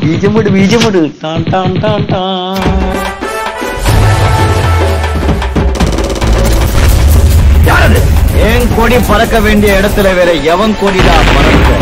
பீஜமுடு பீஜமுடு don don don don யாரது என் கொடி பறக்க வேண்டிய இடத்துல வேற எவன் கொடிதான் பறக்கும்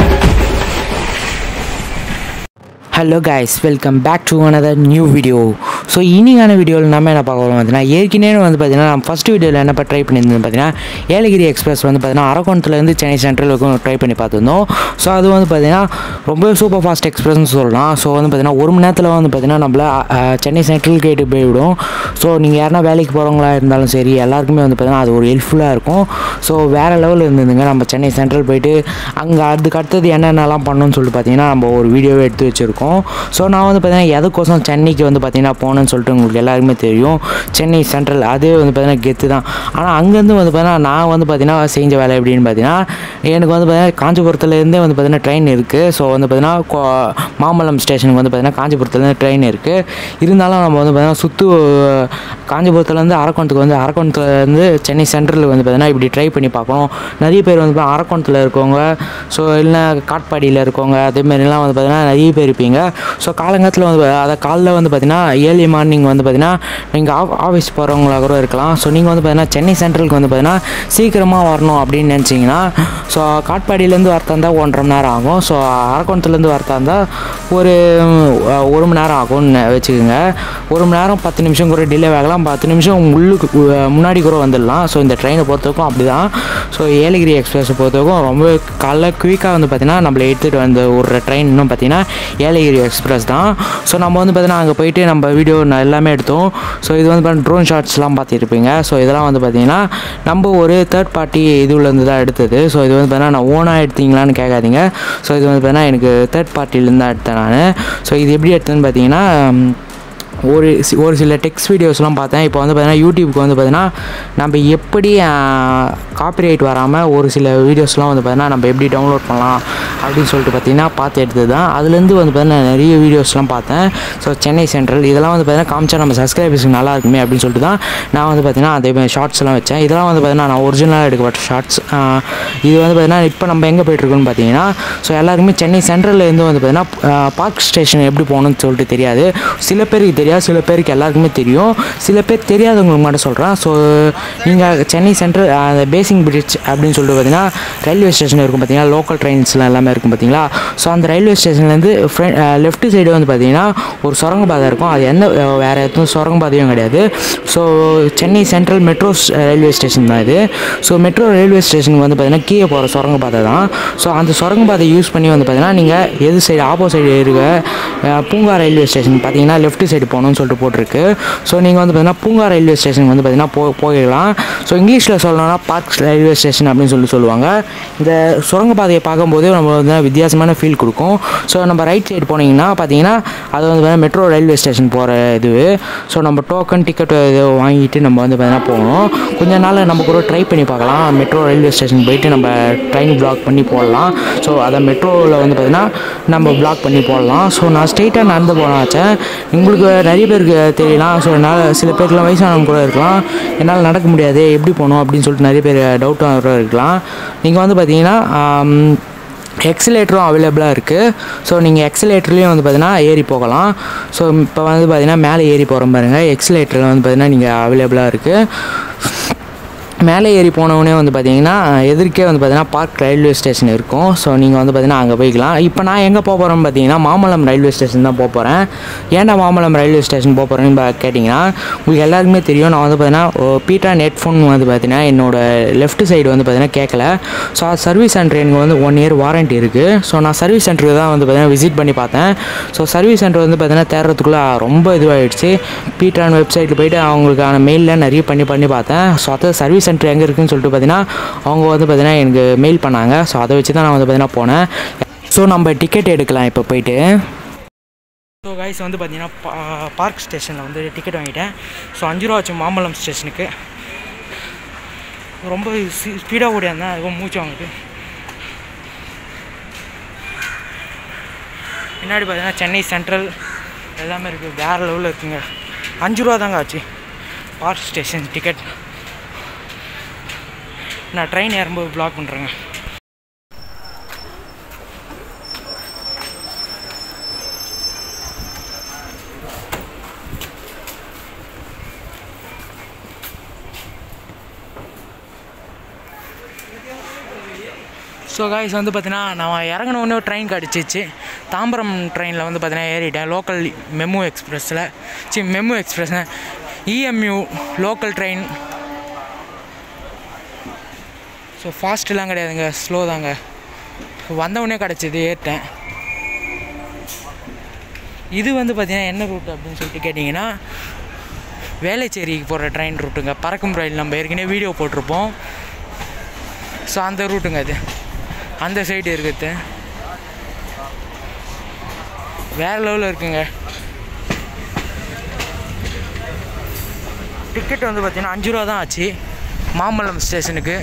hello guys welcome back to another new video so இன்னிக்கான வீடியோவில் நம்ம என்ன பார்க்க போகிறோம் பார்த்தீங்கன்னா ஏற்கனவே வந்து பார்த்தீங்கன்னா நம்ம ஃபஸ்ட் வீடியோவில் என்ன ட்ரை பண்ணியிருந்தோம் பார்த்தீங்கன்னா ஏலகிரி எக்ஸ்பிரஸ் வந்து பார்த்தீங்கன்னா அரக்கோணத்துலேருந்து சென்னை சென்ட்ரல் வரைக்கும் ட்ரை பண்ணி பார்த்துருந்தோம் ஸோ அது வந்து பார்த்தீங்கன்னா ரொம்ப சூப்பர் ஃபாஸ்ட் எக்ஸ்பிரஸ்னு சொல்லலாம் ஸோ வந்து பார்த்தீங்கன்னா ஒரு மணி நேரத்தில் வந்து பார்த்தீங்கன்னா நம்மள அஹ், சென்னை சென்ட்ரல் கேட்டு போய்விடும் ஸோ நீங்கள் யாருனா வேலைக்கு போகிறவங்களா இருந்தாலும் சரி எல்லாருக்குமே வந்து பார்த்தீங்கன்னா அது ஒரு ஹெல்ப்ஃபுல்லாக இருக்கும் ஸோ வேறு லெவலில் இருந்ததுங்க நம்ம சென்னை சென்ட்ரல் போயிட்டு அங்கே அதுக்கு அடுத்தது என்னென்னலாம் பண்ணணும்னு சொல்லிட்டு பார்த்தீங்கன்னா நம்ம ஒரு வீடியோவே எடுத்து வச்சுருக்கோம் ஸோ நான் வந்து பார்த்தீங்கன்னா எதுக்கோசம் சென்னைக்கு வந்து பார்த்தீங்கன்னா போனேன்னு சொல்லிட்டு உங்களுக்கு எல்லாருக்குமே தெரியும் சென்னை சென்ட்ரல் அதே வந்து பார்த்தீங்கன்னா கெத்து தான் ஆனால் அங்கேருந்து வந்து பார்த்தீங்கன்னா நான் வந்து பார்த்தீங்கன்னா செஞ்ச வேலை எப்படின்னு பார்த்தீங்கன்னா எனக்கு வந்து பார்த்தீங்கன்னா காஞ்சிபுரத்துலேருந்தே வந்து பார்த்தீங்கன்னா ட்ரெயின் இருக்குது ஸோ வந்து பார்த்தீங்கன்னா கோ- மாமல்லம் ஸ்டேஷனுக்கு வந்து பார்த்தீங்கன்னா காஞ்சிபுரத்துலேருந்து ட்ரெயின் இருக்குது இருந்தாலும் நம்ம வந்து பார்த்தீங்கன்னா சுற்று காஞ்சிபுரத்துலேருந்து அரக்கோணத்துக்கு வந்து அரக்கோணத்துலேருந்து சென்னை சென்ட்ரலுக்கு வந்து பார்த்தீங்கன்னா இப்படி ட்ரை பண்ணி பார்க்கணும் நிறைய பேர் வந்து பார்த்தீங்கன்னா அரக்கோணத்தில் இருக்கவங்க ஸோ இல்லைன்னா காட்பாடியில் இருக்கவங்க அதேமாரிலாம் வந்து பார்த்தீங்கன்னா நிறைய பேர் இருப்பீங்க ஸோ காலங்காலத்தில் வந்து பா- அதை காலைல வந்து பார்த்தீங்கன்னா ஏர்லி மார்னிங் வந்து பார்த்தீங்கன்னா நீங்கள் ஆஃப் ஆஃபீஸ் போகிறவங்களா கூட இருக்கலாம் ஸோ நீங்கள் வந்து பார்த்தீங்கன்னா சென்னை சென்ட்ரலுக்கு வந்து பார்த்தீங்கன்னா சீக்கிரமாக வரணும் அப்படின்னு நினச்சிங்கன்னா ஸோ காட்பாடியிலேருந்து வரத்தா இருந்தால் ஒன்றரை மணி நேரம் ஆகும் ஸோ அரக்கோணத்துலேருந்து வரத்தா இருந்தால் ஒரு அஹ், ஒரு மணி நேரம் ஆகும்னு வச்சுக்கோங்க ஒரு மணி நேரம் பத்து நிமிஷம் கூட டிலே ஆகலாம் பத்து நிமிஷம் உள்ளுக்கு உ- முன்னாடி கூட வந்துடலாம் ஸோ இந்த ட்ரெயினை பொறுத்தவரைக்கும் அப்படி தான் ஸோ ஏலகிரி எக்ஸ்பிரஸை பொறுத்தவரைக்கும் ரொம்ப காலைல குயிக்காக வந்து பார்த்தீங்கன்னா நம்மளை எடுத்துகிட்டு வந்து ஒரு ட்ரெயின் இன்னும் பார்த்தீங்கன்னா ஏலகிரி எக்ஸ்பிரஸ் தான் ஸோ நம்ம வந்து பார்த்தீங்கன்னா அங்கே போயிட்டு நம்ம வீடியோ எல்லாமே எடுத்தோம் ஸோ இது வந்து பார்த்தீங்கன்னா ட்ரோன் ஷாட்ஸ்லாம் பார்த்துருப்பீங்க ஸோ இதெல்லாம் வந்து பார்த்தீங்கன்னா நம்ம ஒரு தேர்ட் பார்ட்டி இதுலேருந்து தான் எடுத்தது ஸோ இது வந்து பார்த்தீங்கன்னா நான் ஓனாக எடுத்தீங்களான்னு கேட்காதீங்க ஸோ இது வந்து பார்த்தீங்கன்னா எனக்கு தேர்ட் பார்ட்டிலேருந்து தான் எடுத்தேன் நான் ஸோ இது எப்படி எடுத்தேன்னு பார்த்தீங்கன்னா ம், ஒரு சி- ஒரு சில டெக்ஸ்ட் வீடியோஸ்லாம் பார்த்தேன் இப்போ வந்து பார்த்தீங்கன்னா யூடியூப்க்கு வந்து பார்த்தீங்கன்னா நம்ம எப்படி காப்பிரைட் வராமல் ஒரு சில வீடியோஸ்லாம் வந்து பார்த்தீங்கன்னா நம்ம எப்படி டவுன்லோட் பண்ணலாம் அப்படின்னு சொல்லிட்டு பார்த்தீங்கன்னா பார்த்து எடுத்தது தான் அதுலேருந்து வந்து பார்த்தீங்கன்னா நிறைய வீடியோஸ்லாம் பார்த்தேன் ஸோ சென்னை சென்ட்ரல் இதெல்லாம் வந்து பார்த்தீங்கன்னா காமிச்சா நம்ம சப்ஸ்கிரைபர்ஸுக்கு நல்லா இருக்குமே அப்படின்னு சொல்லிட்டு தான் நான் வந்து பார்த்தீங்கன்னா அதே மாதிரி ஷார்ட்ஸ்லாம் வச்சேன் இதெல்லாம் வந்து பார்த்தீங்கன்னா நான் ஒரிஜினலாக எடுக்கப்பட்ட ஷார்ட்ஸ் இது வந்து பார்த்தீங்கன்னா இப்போ நம்ம எங்கே போயிட்டுருக்கோன்னு பார்த்தீங்கன்னா ஸோ எல்லாருக்குமே சென்னை சென்ட்ரல்ல இருந்து வந்து பார்த்தீங்கன்னா பார்க் ஸ்டேஷன் எப்படி போகணும்னு சொல்லிட்டு தெரியாது சில பேருக்கு தெரியாது சில பேருக்கு எல்லாருக்குமே தெரியும் சில பேர் தெரியாதவங்களுக்கு மட்டும் சொல்கிறேன் ஸோ நீங்கள் சென்னை சென்ட்ரல் அந்த பேசிங் பிரிட்ஜ் அப்படின்னு சொல்லிட்டு பார்த்தீங்கன்னா ரயில்வே ஸ்டேஷன் இருக்கும் பார்த்தீங்கன்னா லோக்கல் ட்ரெயின்ஸ்லாம் எல்லாமே இருக்கும் பார்த்தீங்களா ஸோ அந்த ரயில்வே ஸ்டேஷன்லேருந்து ஃப்ரண்ட் லெஃப்ட் சைடு வந்து பார்த்தீங்கன்னா ஒரு சுரங்கப்பாதை இருக்கும் அது எந்த அஹ், வேறு எதுவும் சுரங்கப்பாதையும் கிடையாது so Chennai central metro railway station தான் இது ஸோ மெட்ரோ ரயில்வே ஸ்டேஷனுக்கு வந்து பார்த்தீங்கன்னா கீழே போகிற சுரங்கப்பாதை தான் ஸோ அந்த சுரங்கப்பாதை யூஸ் பண்ணி வந்து பார்த்தீங்கன்னா நீங்கள் எது சைடு ஆப்போசைடு இருக்க அஹ், பூங்கா ரயில்வே ஸ்டேஷன் பார்த்தீங்கன்னா லெஃப்ட் சைடு போகணும்னு சொல்லிட்டு போட்டிருக்கு ஸோ நீங்கள் வந்து பார்த்தீங்கன்னா பூங்கா ரயில்வே ஸ்டேஷன் வந்து பார்த்தீங்கன்னா போ போயிடலாம் ஸோ இங்கிலீஷில் சொல்லணும்னா பார்க் ரயில்வே ஸ்டேஷன் அப்படின்னு சொல்லி சொல்லுவாங்க இந்த சுரங்கப்பாதையை பார்க்கும்போது நம்ம வந்து வித்தியாசமான ஃபீல் கொடுக்கும் ஸோ நம்ம ரைட் சைடு போனீங்கன்னா பார்த்தீங்கன்னா அது வந்து பார்த்தீங்கன்னா மெட்ரோ ரயில்வே ஸ்டேஷன் போகிற இது ஸோ நம்ம டோக்கன் டிக்கெட் இது வாங்கிட்டு நம்ம வந்து பார்த்தீங்கன்னா போகணும் கொஞ்ச நாள் நம்ம கூட ட்ரை பண்ணி பார்க்கலாம் மெட்ரோ ரயில்வே ஸ்டேஷன் போயிட்டு நம்ம ட்ரெயின் பிளாக் பண்ணி போடலாம் ஸோ அதை மெட்ரோவில் வந்து பார்த்தீங்கன்னா நம்ம பிளாக் பண்ணி போடலாம் ஸோ நான் ஸ்ட்ரெயிட்டாக நடந்து போனாச்சேன் உங்களுக்கு நிறைய பேருக்கு தெரியலாம் ஸோ என்னால் சில பேருக்குலாம் வயசானவங்க கூட இருக்கலாம் என்னால் நடக்க முடியாது எப்படி போகணும் அப்படின்னு சொல்லிட்டு நிறைய பேர் டவுட்டாக கூட இருக்கலாம் நீங்கள் வந்து பார்த்தீங்கன்னா எக்ஸலேட்டரும் அவைலபிளாக இருக்குது ஸோ நீங்கள் எக்ஸலேட்டர்லேயும் வந்து பார்த்தீங்கன்னா ஏறி போகலாம் ஸோ இப்போ வந்து பார்த்தீங்கன்னா மேலே ஏறி போகிற பாருங்க எக்ஸலேட்டரில் வந்து பார்த்தீங்கன்னா நீங்கள் அவைலபிளாக இருக்குது மேலே ஏறி போனவுடனே வந்து பார்த்தீங்கன்னா எதிர்க்கே வந்து பார்த்தீங்கன்னா பார்க் ரயில்வே ஸ்டேஷன் இருக்கும் ஸோ நீங்கள் வந்து பார்த்தீங்கன்னா அங்கே போய்க்கலாம் இப்போ நான் எங்கே போக போகிறேன்னு பார்த்தீங்கன்னா மாமல்லம் ரயில்வே ஸ்டேஷன் தான் போக போகிறேன் ஏன்டா மாமல்லம் ரயில்வே ஸ்டேஷன் போக போகிறேன்னு பா- கேட்டிங்கன்னா உங்களுக்கு எல்லாருக்குமே தெரியும் நான் வந்து பார்த்தீங்கன்னா பீட்டா ஹெட்ஃபோன் வந்து பார்த்தீங்கன்னா என்னோட லெஃப்ட் சைடு வந்து பார்த்தீங்கன்னா கேட்கல ஸோ சர்வீஸ் சென்டர் எனக்கு வந்து ஒன் இயர் வாரண்ட்டி இருக்குது ஸோ நான் சர்வீஸ் சென்டருக்கு தான் வந்து பார்த்தீங்கன்னா விசிட் பண்ணி பார்த்தேன் ஸோ சர்வீஸ் சென்டர் வந்து பார்த்தீங்கன்னா தேடுறதுக்குள்ளே ரொம்ப இதுவாகிடுச்சு பீட்டான் வெப்சைட்டில் போயிட்டு அவங்களுக்கான மெயிலில் நிறைய பண்ணி பண்ணி பார்த்தேன் ஸோ அதை சர்வீஸ் சென்டர் எங்கே இருக்குன்னு சொல்லிட்டு பார்த்தீங்கன்னா அவங்க வந்து பார்த்தீங்கன்னா எனக்கு மெயில் பண்ணாங்க ஸோ அதை வச்சு தான் நான் வந்து பார்த்தீங்கன்னா போனேன் ஸோ நம்ம டிக்கெட் எடுக்கலாம் இப்போ போயிட்டு ஸோ கைஸ் வந்து பார்த்தீங்கன்னா பா- பார்க் ஸ்டேஷனில் வந்து டிக்கெட் வாங்கிட்டேன் ஸோ அஞ்சு ரூபா வச்சு மாம்பழம் ஸ்டேஷனுக்கு ரொம்ப ஸ்பீடாக ஓடியாந்தேன் அதுவும் மூச்சு வாங்குது பின்னாடி பார்த்தீங்கன்னா சென்னை சென்ட்ரல் எல்லாமே இருக்குது வேறு லெவலில் இருக்குங்க அஞ்சு ரூபா தாங்க ஆச்சு பார்க் ஸ்டேஷன் டிக்கெட் நான் ட்ரெயின் ஏறும்போது பிளாக் பண்ணுறேங்க ஸோ காய்ஸ் வந்து பார்த்தீங்கன்னா நான் இறங்கின உடனே ட்ரெயின் கிடச்சிச்சு தாம்பரம் ட்ரெயினில் வந்து பார்த்தீங்கன்னா ஏறிட்டேன் லோக்கல் மெமு எக்ஸ்பிரஸில் சி MEMU express EMU local train so ஃபாஸ்ட்டுலாம் கிடையாதுங்க ஸ்லோ தாங்க ஸோ வந்தவுடனே கிடச்சிது ஏறிட்டேன் இது வந்து பார்த்தீங்கன்னா என்ன ரூட் அப்படின்னு சொல்லிட்டு கேட்டிங்கன்னா வேலைச்சேரிக்கு போகிற ட்ரெயின் ரூட்டுங்க பறக்கும் ரயில் நம்ம ஏற்கனவே வீடியோ போட்டிருப்போம் ஸோ அந்த ரூட்டுங்க அது அந்த சைடு இருக்குது வேறு லெவலில் இருக்குங்க டிக்கெட் வந்து பார்த்தீங்கன்னா அஞ்சு ரூபா தான் ஆச்சு மாம்பழம் ஸ்டேஷனுக்கு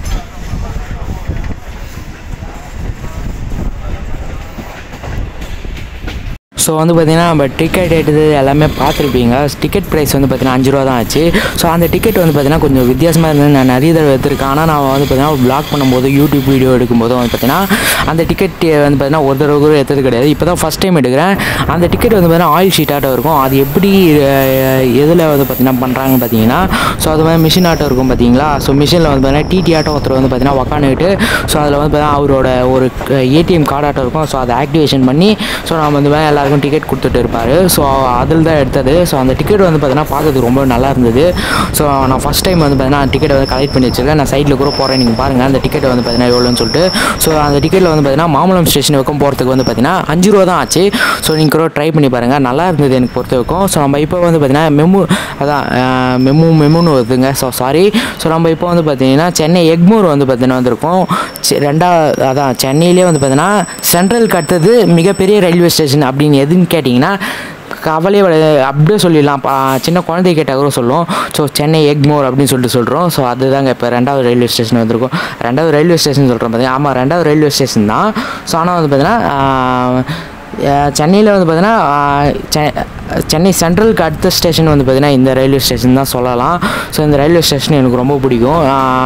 ஸோ வந்து பார்த்தீங்கன்னா நம்ம டிக்கெட் எடுத்தது எல்லாமே பார்த்துருப்பீங்க டிக்கெட் ப்ரைஸ் வந்து பார்த்தீங்கன்னா அஞ்சு ரூபா தான் ஆச்சு ஸோ அந்த டிக்கெட் வந்து பார்த்தீங்கன்னா கொஞ்சம் வித்தியாசமாக இருந்தது நான் நிறைய தடவை எடுத்திருக்கேன் ஆனால் நான் வந்து பார்த்தீங்கன்னா ப்ளாக் பண்ணும்போது யூடியூப் வீடியோ எடுக்கும்போது வந்து பார்த்தீங்கன்னா அந்த டிக்கெட் வந்து பார்த்தீங்கன்னா ஒரு தடவை கூட எடுத்தது கிடையாது இப்போ தான் ஃபஸ்ட் டைம் எடுக்கிறேன் அந்த டிக்கெட் வந்து பார்த்தீங்கன்னா ஆயில் ஷீட்டாட்டம் இருக்கும் அது எப்படி எதில் வந்து பார்த்தீங்கன்னா பண்ணுறாங்கன்னு பார்த்தீங்கன்னா ஸோ அது மாதிரி மிஷின் ஆட்டம் இருக்கும் பார்த்தீங்களா ஸோ மிஷினில் வந்து பார்த்தீங்கன்னா டிடி ஆட்டம் ஒருத்தர் வந்து பார்த்தீங்கன்னா உக்காந்துக்கிட்டு ஸோ அதில் வந்து பார்த்தீங்கன்னா அவரோட ஒரு ஏடிஎம் கார்டு ஆட்டம் இருக்கும் ஸோ அதை ஆக்டிவேஷன் பண்ணி ஸோ நம்ம வந்து மாதிரி எல்லாருக்கும் டிக்கெட் கொடுத்துட்டு இருப்பார் ஸோ அதில் தான் எடுத்தது ஸோ அந்த டிக்கெட் வந்து பார்த்தீங்கன்னா பார்க்கறதுக்கு ரொம்ப நல்லா இருந்தது ஸோ நான் ஃபஸ்ட் டைம் வந்து பார்த்தீங்கன்னா டிக்கெட்டை வந்து கலெக்ட் பண்ணி வச்சிருக்கேன் நான் சைடில் கூட போகிறேன் நீங்கள் பாருங்கள் அந்த டிக்கெட் வந்து பார்த்தீங்கன்னா எவ்வளோன்னு சொல்லிட்டு ஸோ அந்த டிக்கெட்டில் வந்து பார்த்தீங்கன்னா மாமலம் ஸ்டேஷன் வரைக்கும் போகிறதுக்கு வந்து பார்த்தீங்கன்னா அஞ்சு ரூபா தான் ஆச்சு ஸோ நீங்கள் கூட ட்ரை பண்ணி பாருங்கள் நல்லா இருந்தது எனக்கு பொறுத்த வரைக்கும் ஸோ நம்ம இப்போ வந்து பார்த்தீங்கன்னா மெமு அதான் அஹ், மெமு மெமுன்னு வருதுங்க ஸோ சாரி ஸோ நம்ம இப்போ வந்து பார்த்தீங்கன்னா சென்னை எக்மூர் வந்து பார்த்தீங்கன்னா வந்திருக்கோம் செ- ரெண்டா அதான் சென்னையிலே வந்து பார்த்தீங்கன்னா சென்ட்ரலுக்கு அடுத்தது மிகப்பெரிய ரயில்வே ஸ்டேஷன் அப்படின்னு எதுன்னு கேட்டிங்கன்னா கவலையே வர அப்படியே சொல்லிடலாம் பா சின்ன குழந்தை கேட்டால் கூட சொல்லும் ஸோ சென்னை எக்மோர் அப்படின்னு சொல்லிட்டு சொல்கிறோம் ஸோ அதுதாங்க இப்போ ரெண்டாவது ரயில்வே ஸ்டேஷன் வந்திருக்கும் ரெண்டாவது ரயில்வே ஸ்டேஷன் சொல்கிறோம் பார்த்தீங்கன்னா ஆமாம் ரெண்டாவது ரயில்வே ஸ்டேஷன் தான் ஸோ ஆனால் வந்து பார்த்தீங்கன்னா சென்னையில் வந்து பார்த்தீங்கன்னா ஆஹ், செ- சென்னை சென்ட்ரலுக்கு அடுத்த ஸ்டேஷன் வந்து பார்த்தீங்கன்னா இந்த ரயில்வே ஸ்டேஷன் தான் சொல்லலாம் ஸோ இந்த ரயில்வே ஸ்டேஷன் எனக்கு ரொம்ப பிடிக்கும்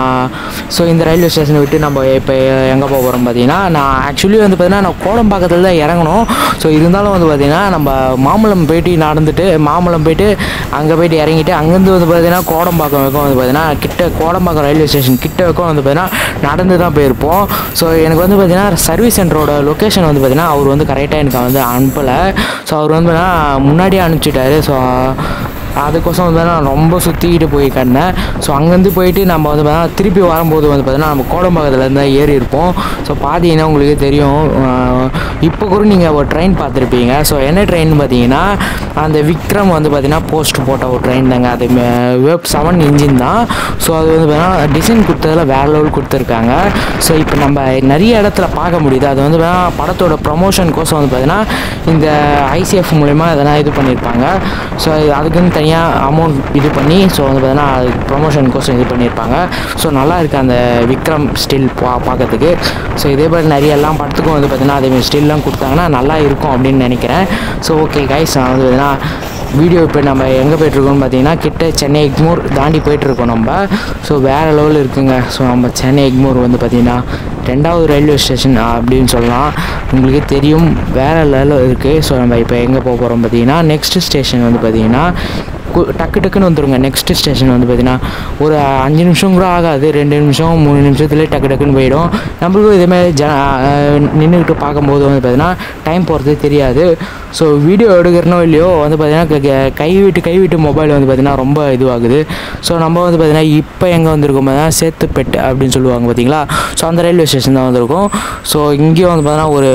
ஸோ இந்த ரயில்வே ஸ்டேஷனை விட்டு நம்ம இப்போ எங்கே போக போகிறோம் பார்த்தீங்கன்னா நான் ஆக்சுவலி வந்து பார்த்தீங்கன்னா நான் கோடம்பாக்கத்தில் தான் இறங்கணும் ஸோ இருந்தாலும் வந்து பார்த்தீங்கன்னா நம்ம மாம்பழம் போயிட்டு நடந்துட்டு மாம்பழம் போயிட்டு அங்கே போயிட்டு இறங்கிட்டு அங்கேருந்து வந்து பார்த்தீங்கன்னா கோடம்பாக்கம் வரைக்கும் வந்து பார்த்தீங்கன்னா கிட்ட கோடம்பாக்கம் ரயில்வே ஸ்டேஷன் கிட்ட வரைக்கும் வந்து பார்த்தீங்கன்னா நடந்து தான் போயிருப்போம் ஸோ எனக்கு வந்து பார்த்தீங்கன்னா சர்வீஸ் சென்டரோட லொக்கேஷன் வந்து பார்த்தீங்கன்னா அவர் வந்து கரெக்டாக எனக்கு வந்து அனுப்பலை ஸோ அவர் வந்து பார்த்தீங்கன்னா முன்னாடியே அனுப்பிச்சிட்டாரு ஸோ அதுக்கோசம் வந்து நான் ரொம்ப சுற்றிக்கிட்டு போய் கண்டேன் ஸோ அங்கேருந்து போயிட்டு நம்ம வந்து பார்த்தீங்கன்னா திருப்பி வரும்போது வந்து பார்த்தீங்கன்னா நம்ம கோடம்பாக்கத்துலேருந்து தான் ஏறி இருப்போம் ஸோ பார்த்தீங்கன்னா உங்களுக்கு தெரியும் ஆஹ் இப்போ கூட நீங்கள் ஒரு ட்ரெயின் பார்த்துருப்பீங்க ஸோ என்ன ட்ரெயின் பார்த்தீங்கன்னா அந்த விக்ரம் வந்து பார்த்தீங்கன்னா போஸ்ட் போட்ட ஒரு ட்ரெயின் தாங்க அது வெப் செவன் இன்ஜின் தான் ஸோ அது வந்து பார்த்தீங்கன்னா டிசைன் கொடுத்ததில் வேற லெவல் கொடுத்துருக்காங்க ஸோ இப்போ நம்ம நிறைய இடத்துல பார்க்க முடியுது அது வந்து பார்த்தீங்கன்னா படத்தோட ப்ரமோஷனுக்கோசம் வந்து பார்த்தீங்கன்னா இந்த ஐசிஎஃப் மூலயமா இதெல்லாம் இது பண்ணியிருப்பாங்க ஸோ அதுக்குன்னு தனியாக அமௌண்ட் இது பண்ணி ஸோ வந்து பார்த்தீங்கன்னா அதுக்கு ப்ரொமோஷனுக்கோசம் இது பண்ணியிருப்பாங்க ஸோ நல்லா இருக்குது அந்த விக்ரம் ஸ்டில் பா பார்க்கறதுக்கு ஸோ இதே மாதிரி நிறைய எல்லாம் படத்துக்கும் வந்து பார்த்தீங்கன்னா அதேமாதிரி ஸ்டில்லாம் கொடுத்தாங்கன்னா நல்லா இருக்கும் அப்படின்னு நினைக்கிறேன் ஸோ ஓகே கைஸ் நான் வந்து பார்த்தீங்கன்னா வீடியோ இப்போ நம்ம எங்கே போயிட்டுருக்கோம்னு பார்த்தீங்கன்னா கிட்ட சென்னை எக்மூர் தாண்டி போயிட்டுருக்கோம் நம்ம ஸோ வேறு லெவலில் இருக்குங்க ஸோ நம்ம சென்னை எக்மூர் வந்து பார்த்திங்கன்னா ரெண்டாவது ரயில்வே ஸ்டேஷன் அப்படின்னு சொல்லலாம் உங்களுக்கே தெரியும் வேறு லெவலில் இருக்குது ஸோ நம்ம இப்போ எங்கே போக போகிறோம் பார்த்தீங்கன்னா நெக்ஸ்ட் ஸ்டேஷன் வந்து பார்த்திங்கன்னா கு- டக்கு டக்குன்னு வந்துருங்க நெக்ஸ்ட் ஸ்டேஷன் வந்து பார்த்தீங்கன்னா ஒரு அஞ்சு நிமிஷம் கூட ஆகாது ரெண்டு நிமிஷம் மூணு நிமிஷத்துலேயே டக்கு டக்குன்னு போயிடும் நம்மளுக்கும் இதேமாதிரி ஜ நின்றுக்கிட்டு பார்க்கும்போது வந்து பார்த்தீங்கன்னா டைம் போகிறது தெரியாது ஸோ வீடியோ எடுக்கிறனோ இல்லையோ வந்து பார்த்தீங்கன்னா க- க- கை விட்டு கை விட்டு மொபைல் வந்து பார்த்தீங்கன்னா ரொம்ப இதுவாகுது ஸோ நம்ம வந்து பார்த்தீங்கன்னா இப்போ எங்கே வந்திருக்கோம் பார்த்தீங்கன்னா சேத்துப்பேட் அப்படின்னு சொல்லுவாங்க பார்த்தீங்களா ஸோ அந்த ரயில்வே ஸ்டேஷன் தான் வந்திருக்கோம் ஸோ இங்கேயும் வந்து பார்த்தீங்கன்னா ஒரு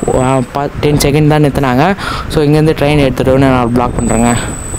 டென் செகண்ட் தான் நிறுத்தினாங்க ஸோ இங்கேருந்து ட்ரெயின் எடுத்துகிட்டு வந்து நான் பிளாக் பண்ணுறேங்க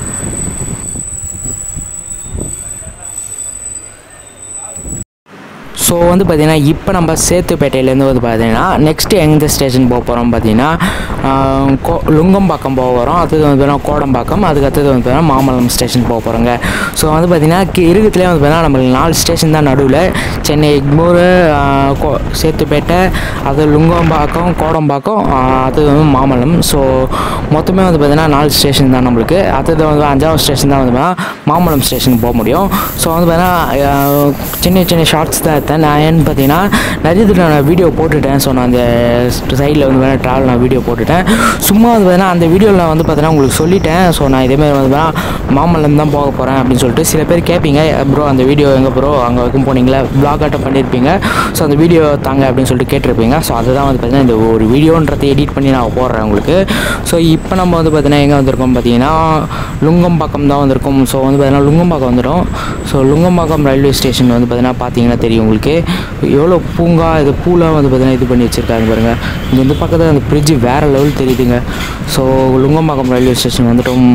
ஸோ வந்து பார்த்தீங்கன்னா இப்போ நம்ம சேத்துப்பேட்டையிலேருந்து வந்து பார்த்தீங்கன்னா நெக்ஸ்ட்டு எந்த ஸ்டேஷன் போக போகிறோம் பார்த்தீங்கன்னா ஆஹ், கோ லுங்கம்பாக்கம் போக போகிறோம் அடுத்தது வந்து பார்த்தீங்கன்னா கோடம்பாக்கம் அதுக்கு அடுத்தது வந்து பார்த்தீங்கன்னா மாமல்லம் ஸ்டேஷன் போக போகிறோங்க ஸோ வந்து பார்த்தீங்கன்னா கி- இருக்கத்துலேயே வந்து பார்த்தீங்கன்னா நம்மளுக்கு நாலு ஸ்டேஷன் தான் நடுவில் சென்னை எக்மூர் ஆஹ், கோ சேத்துப்பேட்டை அது லுங்கம்பாக்கம் கோடம்பாக்கம் ஆஹ், அது வந்து மாமல்லம் ஸோ மொத்தமே வந்து பார்த்தீங்கன்னா நாலு ஸ்டேஷன் தான் நம்மளுக்கு அடுத்தது வந்து அஞ்சாவது ஸ்டேஷன் தான் வந்து பார்த்தீங்கன்னா மாமல்லம் ஸ்டேஷன் போக முடியும் ஸோ வந்து பார்த்தீங்கன்னா ஆஹ், சின்ன சின்ன ஷார்ட்ஸ் தான் எடுத்தேன் இருந்தேன் நான் ஏன்னு பார்த்தீங்கன்னா நிறைய தடவை நான் வீடியோ போட்டுட்டேன் ஸோ நான் அந்த சைடில் வந்து வேணால் ட்ராவல் நான் வீடியோ போட்டுட்டேன் சும்மா வந்து பார்த்தீங்கன்னா அந்த வீடியோவில் நான் வந்து பார்த்தீங்கன்னா உங்களுக்கு சொல்லிட்டேன் ஸோ நான் இதேமாதிரி வந்து பார்த்தீங்கன்னா மாமல்லம் தான் போக போகிறேன் அப்படின்னு சொல்லிட்டு சில பேர் கேட்பீங்க ப்ரோ அந்த வீடியோ எங்கே ப்ரோ அங்கே வரைக்கும் போனீங்களா ப்ளாக் ஆட்டம் பண்ணியிருப்பீங்க ஸோ அந்த வீடியோ தாங்க அப்படின்னு சொல்லிட்டு கேட்டிருப்பீங்க ஸோ அதுதான் வந்து பார்த்தீங்கன்னா இந்த ஒரு வீடியோன்றதை எடிட் பண்ணி நான் போடுறேன் உங்களுக்கு ஸோ இப்போ நம்ம வந்து பார்த்தீங்கன்னா எங்கே வந்திருக்கோம் பார்த்தீங்கன்னா லுங்கம்பாக்கம் தான் வந்திருக்கோம் ஸோ வந்து பார்த்தீங்கன்னா லுங்கம்பாக்கம் வந்துடும் ஸோ லுங்கம்பாக்கம் ரயில்வே ஸ்டேஷன் வந்து பார்த்தீங்கன்னா பார்த்தீங்கன்னா தெரியும் உங்களுக்கு எவ்வளோ பூங்கா இது பூலாம் வந்து பார்த்தீங்கன்னா இது பண்ணி வச்சுருக்காங்க பாருங்கள் இங்கே வந்து பக்கத்தில் அந்த பிரிட்ஜ் வேறு லெவல் தெரியுதுங்க ஸோ லுங்கம்பாக்கம் ரயில்வே ஸ்டேஷன் வந்துட்டோம்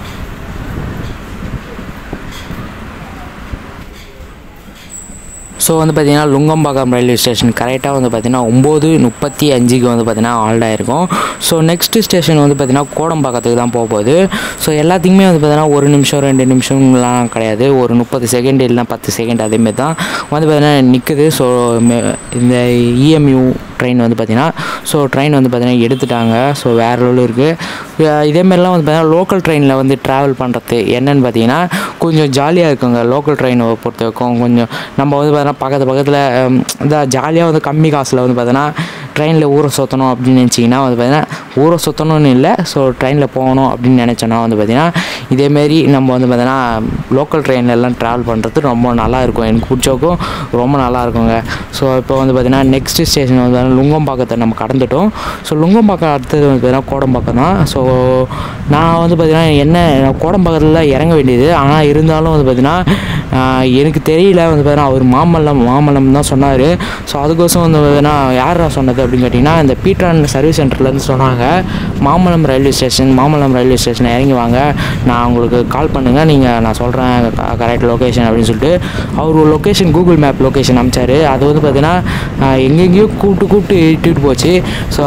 ஸோ வந்து பார்த்தீங்கன்னா லுங்கம்பாக்கம் ரயில்வே ஸ்டேஷன் கரெக்டாக வந்து பார்த்தீங்கன்னா ஒம்பது முப்பத்தி அஞ்சுக்கு வந்து பார்த்தீங்கன்னா ஆல்ட் ஆயிருக்கும் ஸோ நெக்ஸ்ட்டு ஸ்டேஷன் வந்து பார்த்தீங்கன்னா கோடம்பாக்கத்துக்கு தான் போக போகுது ஸோ எல்லாத்துக்குமே வந்து பார்த்தீங்கன்னா ஒரு நிமிஷம் ரெண்டு நிமிஷம்லாம் கிடையாது ஒரு முப்பது செகண்ட் இல்லைனா பத்து செகண்ட் அதேமாரி தான் வந்து பார்த்தீங்கன்னா நிற்குது ஸோ இந்த இஎம்யூ ட்ரெயின் வந்து பார்த்தீங்கன்னா ஸோ ட்ரெயின் வந்து பார்த்தீங்கன்னா எடுத்துட்டாங்க ஸோ வேறு லெவலில் இருக்குது இதேமாரிலாம் வந்து பார்த்தீங்கன்னா லோக்கல் ட்ரெயினில் வந்து ட்ராவல் பண்ணுறது என்னன்னு பார்த்தீங்கன்னா கொஞ்சம் ஜாலியாக இருக்குங்க லோக்கல் ட்ரெயினை பொறுத்த வரைக்கும் கொஞ்சம் நம்ம வந்து பார்த்தீங்கன்னா பக்கத்து பக்கத்தில் இந்த ஜாலியாக வந்து கம்மி காசில் வந்து பார்த்தீங்கன்னா ட்ரெயினில் ஊரை சுற்றணும் அப்படின்னு நினச்சிங்கன்னா வந்து பார்த்தீங்கன்னா ஊரை சுற்றணும்னு இல்லை ஸோ ட்ரெயினில் போகணும் அப்படின்னு நினச்சோன்னா வந்து பார்த்தீங்கன்னா இதேமாரி நம்ம வந்து பார்த்தீங்கன்னா லோக்கல் ட்ரெயின்லலாம் ட்ராவல் பண்ணுறது ரொம்ப நல்லா இருக்கும் எனக்கு பிடிச்சோக்கும் ரொம்ப நல்லா இருக்குங்க ஸோ இப்போ வந்து பார்த்தீங்கன்னா நெக்ஸ்ட் ஸ்டேஷன் வந்து பார்த்தீங்கன்னா லுங்கம்பாக்கத்தை நம்ம கடந்துட்டோம் ஸோ லுங்கம்பாக்கம் அடுத்தது வந்து பார்த்தீங்கன்னா கோடம்பாக்கம் தான் ஸோ நான் வந்து பார்த்தீங்கன்னா என்ன கோடம்பாக்கத்தில் இறங்க வேண்டியது ஆனால் இருந்தாலும் வந்து பார்த்தீங்கன்னா ஆஹ், எனக்கு தெரியல வந்து பார்த்தீங்கன்னா அவர் மாமல்லம் மாமல்லம் தான் சொன்னார் ஸோ அதுக்கோசம் வந்து பார்த்தீங்கன்னா யாரா சொன்னது அப்படின்னு கேட்டிங்கன்னா இந்த பீட்ரான் சர்வீஸ் சென்டர்லேருந்து சொன்னாங்க Mambalam railway station Mambalam railway station இறங்கி வாங்க நான் உங்களுக்கு கால் பண்ணுங்கள் நீங்கள் நான் சொல்கிறேன் கரெக்ட் லொக்கேஷன் அப்படின்னு சொல்லிட்டு அவர் ஒரு லொக்கேஷன் கூகுள் மேப் லொக்கேஷன் அமிச்சார் அது வந்து பார்த்தீங்கன்னா ஆஹ், எங்கெங்கேயோ கூப்பிட்டு கூப்பிட்டு இட்டுட்டு போச்சு ஸோ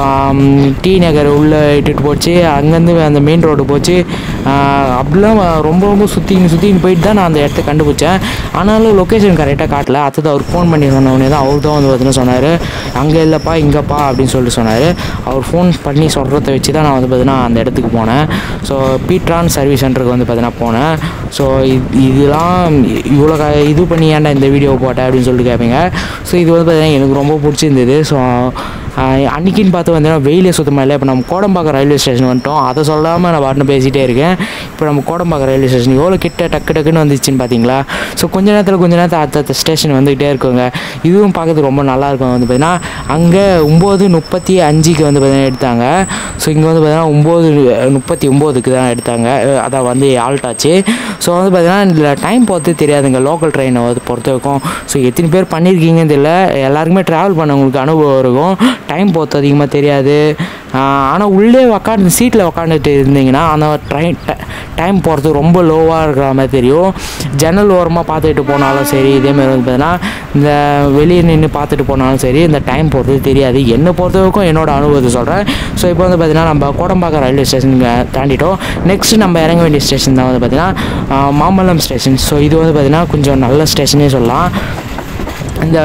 டி நகர் உள்ளே இட்டுட்டு போச்சு அங்கேருந்து அந்த மெயின் ரோடு போச்சு ஆஹ், அப்படிலாம் ரொம்ப ரொம்ப சுற்றி சுற்றின்னு போயிட்டு தான் நான் அந்த இடத்த கண்டுபிடிச்சேன் ஆனாலும் லொக்கேஷன் கரெக்டாக காட்டல அடுத்தது அவர் ஃபோன் பண்ணி சொன்ன உடனே தான் அவர் தான் வந்து பார்த்தீங்கன்னா சொன்னார் அங்கே இல்லைப்பா இங்கேப்பா அப்படின்னு சொல்லிட்டு சொன்னார் அவர் ஃபோன் பண்ணி சொல்கிறத வச்சு தான் நான் வந்து பார்த்தீங்கன்னா அந்த இடத்துக்கு போனேன் ஸோ பீட்ரான் சர்வீஸ் சென்டருக்கு வந்து பார்த்தீங்கன்னா போனேன் ஸோ இதெல்லாம் இவ்வளோ க இது பண்ணி ஏன்டா இந்த வீடியோ போட்டேன் அப்படின்னு சொல்லிட்டு கேட்பீங்க ஸோ இது வந்து பார்த்தீங்கன்னா எனக்கு ரொம்ப பிடிச்சிருந்தது ஸோ அன்றைக்கின்னு பார்த்து பார்த்தீங்கன்னா வெயிலே சுத்தமாக இல்லை இப்போ நம்ம கோடம்பாக்கம் ரயில்வே ஸ்டேஷன் வந்துட்டோம் அதை சொல்லாமல் நான் பாட்டுன்னு பேசிகிட்டே இருக்கேன் இப்போ நம்ம கோடம்பாக்கம் ரயில்வே ஸ்டேஷன் எவ்வளோ கிட்ட டக்கு டக்குன்னு வந்துச்சுன்னு பார்த்தீங்களா ஸோ கொஞ்ச நேரத்தில் கொஞ்ச நேரத்தில் அடுத்த ஸ்டேஷன் வந்துக்கிட்டே இருக்குங்க இதுவும் பார்க்கறதுக்கு ரொம்ப நல்லா இருக்கும் வந்து பார்த்தீங்கன்னா அங்கே ஒம்பது முப்பத்தி அஞ்சுக்கு வந்து பார்த்தீங்கன்னா எடுத்தாங்க ஸோ இங்கே வந்து பார்த்தீங்கன்னா ஒம்பது முப்பத்தி ஒம்போதுக்கு தான் எடுத்தாங்க அஹ் அதான் வந்து ஆல்ட் ஆச்சு ஸோ வந்து பார்த்தீங்கன்னா இதில் டைம் பார்த்து தெரியாதுங்க லோக்கல் ட்ரெயினை வந்து பொறுத்த வரைக்கும் ஸோ எத்தனை பேர் பண்ணியிருக்கீங்கன்னு தெரியல எல்லாருக்குமே ட்ராவல் பண்ணவங்களுக்கு அனுபவம் இருக்கும் டைம் பொறுத்து அதிகமாக தெரியாது ஆனால் உள்ளே உக்காந்து சீட்டில் உக்காந்துட்டு இருந்தீங்கன்னா அந்த ட்ரெயின் டைம் போகிறது ரொம்ப லோவாக இருக்கிற மாதிரி தெரியும் ஜன்னல் ஓரமாக பார்த்துட்டு போனாலும் சரி இதேமாதிரி வந்து பார்த்தீங்கன்னா இந்த வெளியே நின்று பார்த்துட்டு போனாலும் சரி இந்த டைம் போகிறது தெரியாது என்னை பொறுத்த வரைக்கும் என்னோட அனுபவத்தை சொல்கிறேன் ஸோ இப்போ வந்து பார்த்தீங்கன்னா நம்ம கோடம்பாக்கம் ரயில்வே ஸ்டேஷன் தாண்டிட்டோம் நெக்ஸ்ட் நம்ம இறங்க வேண்டிய ஸ்டேஷன் தான் வந்து பார்த்தீங்கன்னா ஆஹ், மாமல்லம் ஸ்டேஷன் ஸோ இது வந்து பார்த்தீங்கன்னா கொஞ்சம் நல்ல ஸ்டேஷனே சொல்லலாம் இந்த